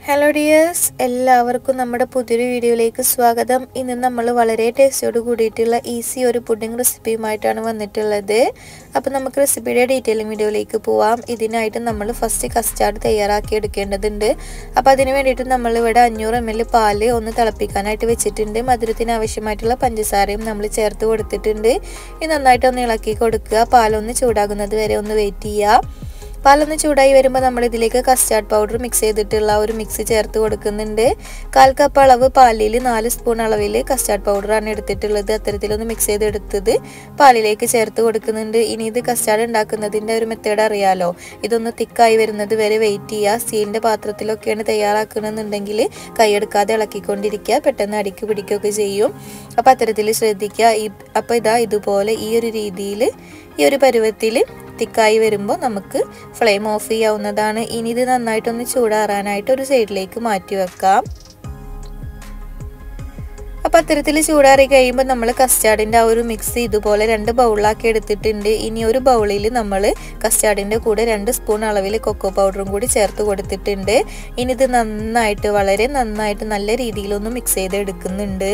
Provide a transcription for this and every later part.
hello dears എല്ലാവർക്കും നമ്മുടെ പുതിയൊരു വീഡിയോയിലേക്ക് സ്വാഗതം ഇന്ന് നമ്മൾ വളരെ ടേസ്റ്റോട് കൂടിയിട്ടുള്ള ഈസി ഒരു പുഡിംഗ് റെസിപ്പിയുമായിട്ടാണ് വന്നിട്ടുള്ളത് അപ്പോൾ നമുക്ക് റെസിപ്പിയുടെ ഡീറ്റെയിലിംഗ് വീഡിയോയിലേക്ക് പോവാം ഇതിനായിട്ട് നമ്മൾ ഫസ്റ്റ് കസ്റ്റാർഡ് തയ്യാറാക്കി എടുക്കേണ്ടതുണ്ട് അപ്പോൾ അതിന് വേണ്ടിയിട്ട് നമ്മൾ ഇവിടെ അഞ്ഞൂറ് എം എൽ പാല് ഒന്ന് തിളപ്പിക്കാനായിട്ട് വെച്ചിട്ടുണ്ട് മധുരത്തിന് ആവശ്യമായിട്ടുള്ള പഞ്ചസാരയും നമ്മൾ ചേർത്ത് കൊടുത്തിട്ടുണ്ട് ഇത് നന്നായിട്ട് ഒന്ന് ഇളക്കി കൊടുക്കുക പാലൊന്ന് ചൂടാകുന്നത് വരെ ഒന്ന് വെയിറ്റ് ചെയ്യുക പാലൊന്ന് ചൂടായി വരുമ്പോൾ നമ്മൾ ഇതിലേക്ക് കസ്റ്റാർഡ് പൗഡർ മിക്സ് ചെയ്തിട്ടുള്ള ഒരു മിക്സ് ചേർത്ത് കൊടുക്കുന്നുണ്ട് കാൽ കപ്പ് അളവ് പാലിൽ നാല് സ്പൂൺ അളവിൽ കസ്റ്റാർഡ് പൗഡറാണ് എടുത്തിട്ടുള്ളത് അത്തരത്തിലൊന്ന് മിക്സ് ചെയ്തെടുത്തത് പാലിലേക്ക് ചേർത്ത് കൊടുക്കുന്നുണ്ട് ഇനി ഇത് കസ്റ്റാർഡ് ഉണ്ടാക്കുന്നതിൻ്റെ ഒരു മെത്തേഡ് അറിയാലോ ഇതൊന്ന് തിക്കായി വരുന്നത് വരെ വെയിറ്റ് ചെയ്യുക സ്റ്റീലിൻ്റെ പാത്രത്തിലൊക്കെയാണ് തയ്യാറാക്കണമെന്നുണ്ടെങ്കിൽ കൈയെടുക്കാതെ ഇളക്കിക്കൊണ്ടിരിക്കുക പെട്ടെന്ന് അടിക്ക് പിടിക്കുകയൊക്കെ ചെയ്യും അപ്പോൾ അത്തരത്തിൽ ശ്രദ്ധിക്കുക അപ്പോൾ ഇതാ ഇതുപോലെ ഈ ഒരു രീതിയിൽ ഈ ഒരു പരുവത്തിൽ തിക്കായി വരുമ്പോൾ നമുക്ക് ഫ്ലെയിം ഓഫ് ചെയ്യാവുന്നതാണ് ഇനി ഇത് നന്നായിട്ടൊന്ന് ചൂടാറാനായിട്ട് ഒരു സൈഡിലേക്ക് മാറ്റി വെക്കാം അപ്പം അത്തരത്തിൽ ചൂടാറി കഴിയുമ്പോൾ നമ്മൾ കസ്റ്റാർഡിൻ്റെ ആ ഒരു മിക്സ് ഇതുപോലെ രണ്ട് ബൗളാക്കി എടുത്തിട്ടുണ്ട് ഇനി ഒരു ബൗളിൽ നമ്മൾ കസ്റ്റാർഡിൻ്റെ കൂടെ രണ്ട് സ്പൂൺ അളവിൽ കൊക്കോ പൗഡറും കൂടി ചേർത്ത് കൊടുത്തിട്ടുണ്ട് ഇനി ഇത് നന്നായിട്ട് വളരെ നന്നായിട്ട് നല്ല രീതിയിലൊന്ന് മിക്സ് ചെയ്ത് എടുക്കുന്നുണ്ട്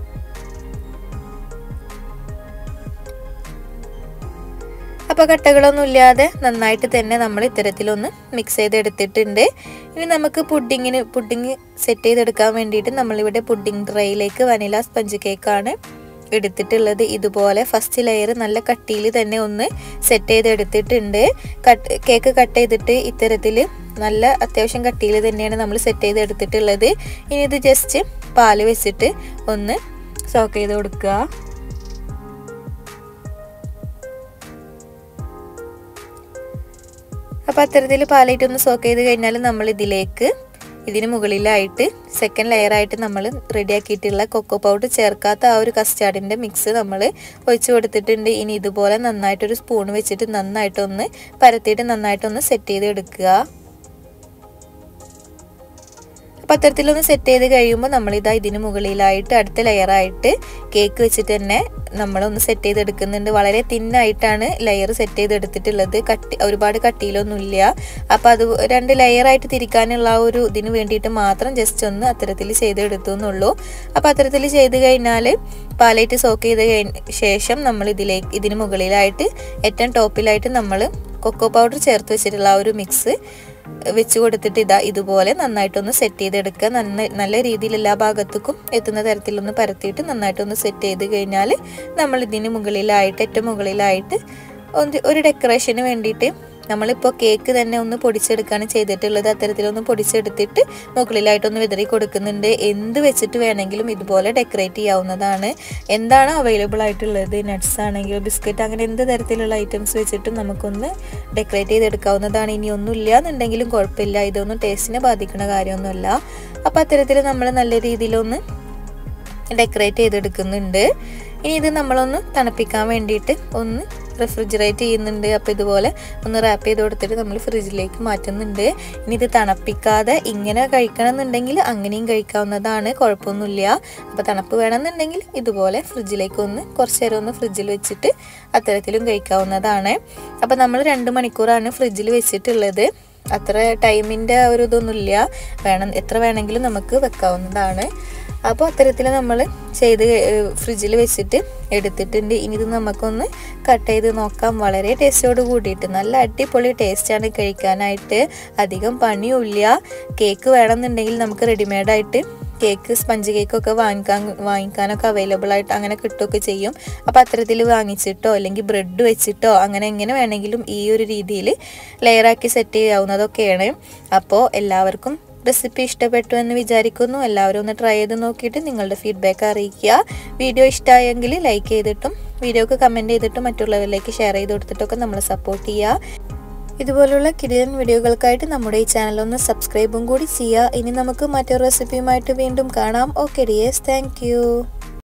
അപ്പോൾ കട്ടകളൊന്നും ഇല്ലാതെ നന്നായിട്ട് തന്നെ നമ്മൾ ഇത്തരത്തിലൊന്ന് മിക്സ് ചെയ്തെടുത്തിട്ടുണ്ട് ഇനി നമുക്ക് പുഡിങ്ങിന് പുഡിങ് സെറ്റ് ചെയ്തെടുക്കാൻ വേണ്ടിയിട്ട് നമ്മളിവിടെ പുഡിങ് ട്രൈയിലേക്ക് വനില സ്പഞ്ച് കേക്കാണ് എടുത്തിട്ടുള്ളത് ഇതുപോലെ ഫസ്റ്റ് ലെയർ നല്ല കട്ടിയിൽ തന്നെ ഒന്ന് സെറ്റ് ചെയ്തെടുത്തിട്ടുണ്ട് കട്ട് കേക്ക് കട്ട് ചെയ്തിട്ട് ഇത്തരത്തിൽ നല്ല അത്യാവശ്യം കട്ടിയിൽ തന്നെയാണ് നമ്മൾ സെറ്റ് ചെയ്തെടുത്തിട്ടുള്ളത് ഇനി ഇത് ജസ്റ്റ് പാല് വെച്ചിട്ട് ഒന്ന് സോക്ക് ചെയ്ത് കൊടുക്കുക അപ്പോൾ അത്തരത്തിൽ പാലായിട്ട് ഒന്ന് സോക്ക് ചെയ്ത് കഴിഞ്ഞാൽ നമ്മൾ ഇതിലേക്ക് ഇതിന് മുകളിലായിട്ട് സെക്കൻഡ് ലെയറായിട്ട് നമ്മൾ റെഡിയാക്കിയിട്ടുള്ള കൊക്കോ പൗഡർ ചേർക്കാത്ത ആ ഒരു കസ്റ്റാർഡിൻ്റെ മിക്സ് നമ്മൾ ഒഴിച്ചു കൊടുത്തിട്ടുണ്ട് ഇനി ഇതുപോലെ നന്നായിട്ടൊരു സ്പൂൺ വെച്ചിട്ട് നന്നായിട്ടൊന്ന് പരത്തിയിട്ട് നന്നായിട്ടൊന്ന് സെറ്റ് ചെയ്ത് എടുക്കുക അപ്പോൾ അത്തരത്തിലൊന്ന് സെറ്റ് ചെയ്ത് കഴിയുമ്പോൾ നമ്മളിതാ ഇതിന് മുകളിലായിട്ട് അടുത്ത ലെയറായിട്ട് കേക്ക് വെച്ചിട്ട് തന്നെ നമ്മളൊന്ന് സെറ്റ് ചെയ്തെടുക്കുന്നുണ്ട് വളരെ തിന്നായിട്ടാണ് ലെയർ സെറ്റ് ചെയ്തെടുത്തിട്ടുള്ളത് കട്ടി ഒരുപാട് കട്ടിയിലൊന്നുമില്ല അപ്പോൾ അത് രണ്ട് ലെയറായിട്ട് തിരിക്കാനുള്ള ആ ഒരു ഇതിന് വേണ്ടിയിട്ട് മാത്രം ജസ്റ്റ് ഒന്ന് അത്തരത്തിൽ ചെയ്തെടുത്തു എന്നുള്ളൂ അപ്പോൾ അത്തരത്തിൽ ചെയ്ത് കഴിഞ്ഞാൽ പാലയിട്ട് സോക്ക് ചെയ്ത് കഴിഞ്ഞ ശേഷം നമ്മൾ ഇതിലേക്ക് ഇതിന് മുകളിലായിട്ട് ഏറ്റവും ടോപ്പിലായിട്ട് നമ്മൾ കൊക്കോ പൗഡർ ചേർത്ത് വെച്ചിട്ടുള്ള ആ ഒരു മിക്സ് വെച്ച് കൊടുത്തിട്ട് ഇതാ ഇതുപോലെ നന്നായിട്ടൊന്ന് സെറ്റ് ചെയ്തെടുക്കുക നന്ന നല്ല രീതിയിൽ എല്ലാ ഭാഗത്തേക്കും എത്തുന്ന തരത്തിലൊന്ന് പരത്തിയിട്ട് നന്നായിട്ടൊന്ന് സെറ്റ് ചെയ്ത് കഴിഞ്ഞാൽ നമ്മൾ ഇതിന് മുകളിലായിട്ട് ഏറ്റവും മുകളിലായിട്ട് ഒരു ഡെക്കറേഷന് വേണ്ടിയിട്ട് നമ്മളിപ്പോൾ കേക്ക് തന്നെ ഒന്ന് പൊടിച്ചെടുക്കുകയാണ് ചെയ്തിട്ടുള്ളത് അത്തരത്തിലൊന്ന് പൊടിച്ചെടുത്തിട്ട് മുകളിലായിട്ടൊന്ന് വിതറി കൊടുക്കുന്നുണ്ട് എന്ത് വെച്ചിട്ട് വേണമെങ്കിലും ഇതുപോലെ ഡെക്കറേറ്റ് ചെയ്യാവുന്നതാണ് എന്താണ് അവൈലബിൾ ആയിട്ടുള്ളത് നട്ട്സ് ആണെങ്കിലും ബിസ്ക്കറ്റ് അങ്ങനെ എന്ത് തരത്തിലുള്ള ഐറ്റംസ് വെച്ചിട്ടും നമുക്കൊന്ന് ഡെക്കറേറ്റ് ചെയ്തെടുക്കാവുന്നതാണ് ഇനി ഒന്നും ഇല്ല എന്നുണ്ടെങ്കിലും കുഴപ്പമില്ല ഇതൊന്നും ടേസ്റ്റിനെ ബാധിക്കുന്ന കാര്യമൊന്നുമല്ല അപ്പോൾ അത്തരത്തിൽ നമ്മൾ നല്ല രീതിയിലൊന്ന് ഡെക്കറേറ്റ് ചെയ്തെടുക്കുന്നുണ്ട് ഇനി ഇത് നമ്മളൊന്ന് തണുപ്പിക്കാൻ വേണ്ടിയിട്ട് ഒന്ന് റെഫ്രിജറേറ്റ് ചെയ്യുന്നുണ്ട് അപ്പോൾ ഇതുപോലെ ഒന്ന് റാപ്പ് ചെയ്ത് കൊടുത്തിട്ട് നമ്മൾ ഫ്രിഡ്ജിലേക്ക് മാറ്റുന്നുണ്ട് ഇനി ഇത് തണുപ്പിക്കാതെ ഇങ്ങനെ കഴിക്കണം എന്നുണ്ടെങ്കിൽ അങ്ങനെയും കഴിക്കാവുന്നതാണ് കുഴപ്പമൊന്നുമില്ല അപ്പോൾ തണുപ്പ് വേണമെന്നുണ്ടെങ്കിൽ ഇതുപോലെ ഫ്രിഡ്ജിലേക്ക് ഒന്ന് കുറച്ച് നേരം ഒന്ന് ഫ്രിഡ്ജിൽ വെച്ചിട്ട് അത്തരത്തിലും കഴിക്കാവുന്നതാണ് അപ്പോൾ നമ്മൾ രണ്ട് മണിക്കൂറാണ് ഫ്രിഡ്ജിൽ വെച്ചിട്ടുള്ളത് അത്ര ടൈമിൻ്റെ ഒരു ഇതൊന്നുമില്ല വേണം എത്ര വേണമെങ്കിലും നമുക്ക് വെക്കാവുന്നതാണ് അപ്പോൾ അത്തരത്തിൽ നമ്മൾ ചെയ്ത് ഫ്രിഡ്ജിൽ വെച്ചിട്ട് എടുത്തിട്ടുണ്ട് ഇനി ഇത് നമുക്കൊന്ന് കട്ട് ചെയ്ത് നോക്കാം വളരെ ടേസ്റ്റോട് കൂടിയിട്ട് നല്ല അടിപൊളി ടേസ്റ്റാണ് കഴിക്കാനായിട്ട് അധികം പണിയുമില്ല കേക്ക് വേണമെന്നുണ്ടെങ്കിൽ നമുക്ക് റെഡിമെയ്ഡായിട്ട് കേക്ക് സ്പഞ്ച് കേക്കൊക്കെ വാങ്ങിക്കാൻ വാങ്ങിക്കാനൊക്കെ അവൈലബിൾ ആയിട്ട് അങ്ങനെ കിട്ടുകയൊക്കെ ചെയ്യും അപ്പോൾ അത്തരത്തിൽ വാങ്ങിച്ചിട്ടോ അല്ലെങ്കിൽ ബ്രെഡ് വെച്ചിട്ടോ അങ്ങനെ എങ്ങനെ വേണമെങ്കിലും ഈ ഒരു രീതിയിൽ ലെയറാക്കി സെറ്റ് ചെയ്യാവുന്നതൊക്കെയാണ് അപ്പോൾ എല്ലാവർക്കും റെസിപ്പി ഇഷ്ടപ്പെട്ടു എന്ന് വിചാരിക്കുന്നു എല്ലാവരും ഒന്ന് ട്രൈ ചെയ്ത് നോക്കിയിട്ട് നിങ്ങളുടെ ഫീഡ്ബാക്ക് അറിയിക്കുക വീഡിയോ ഇഷ്ടമായെങ്കിൽ ലൈക്ക് ചെയ്തിട്ടും വീഡിയോക്ക് കമൻറ്റ് ചെയ്തിട്ടും മറ്റുള്ളവരിലേക്ക് ഷെയർ ചെയ്ത് കൊടുത്തിട്ടൊക്കെ നമ്മൾ സപ്പോർട്ട് ചെയ്യുക ഇതുപോലുള്ള കിടിലൻ വീഡിയോകൾക്കായിട്ട് നമ്മുടെ ഈ ചാനൽ ഒന്ന് സബ്സ്ക്രൈബും കൂടി ചെയ്യുക ഇനി നമുക്ക് മറ്റൊരു റെസിപ്പിയുമായിട്ട് വീണ്ടും കാണാം ഓക്കെ ഡിയേഴ്സ് താങ്ക്